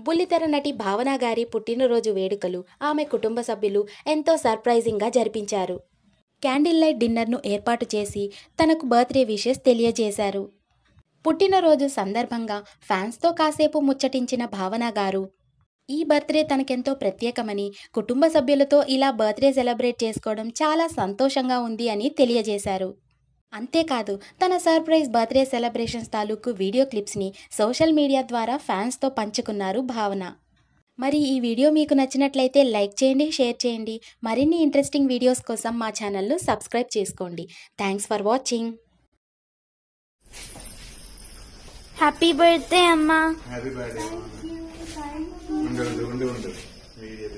బుల్లితెర నటి భావన గారి పుట్టినరోజు వేడుకలు ఆమె కుటుంబ సభ్యులు ఎంతో సర్ప్రైజింగ్గా జరిపించారు క్యాండిల్ లైట్ డిన్నర్ను ఏర్పాటు చేసి తనకు బర్త్డే విషెస్ తెలియజేశారు పుట్టినరోజు సందర్భంగా ఫ్యాన్స్తో కాసేపు ముచ్చటించిన భావన గారు ఈ బర్త్డే తనకెంతో ప్రత్యేకమని కుటుంబ సభ్యులతో ఇలా బర్త్డే సెలబ్రేట్ చేసుకోవడం చాలా సంతోషంగా ఉంది అని తెలియజేశారు అంతేకాదు తన సర్ప్రైజ్ బర్త్డే సెలబ్రేషన్స్ తాలూకు వీడియో క్లిప్స్ని సోషల్ మీడియా ద్వారా ఫ్యాన్స్తో పంచుకున్నారు భావన మరి ఈ వీడియో మీకు నచ్చినట్లయితే లైక్ చేయండి షేర్ చేయండి మరిన్ని ఇంట్రెస్టింగ్ వీడియోస్ కోసం మా ఛానల్ను సబ్స్క్రైబ్ చేసుకోండి thanks for watching happy birthday అమ్మా హ్యాపీ బర్త్డే ఉండు ఉండు ఉండు ఉండు వీడియో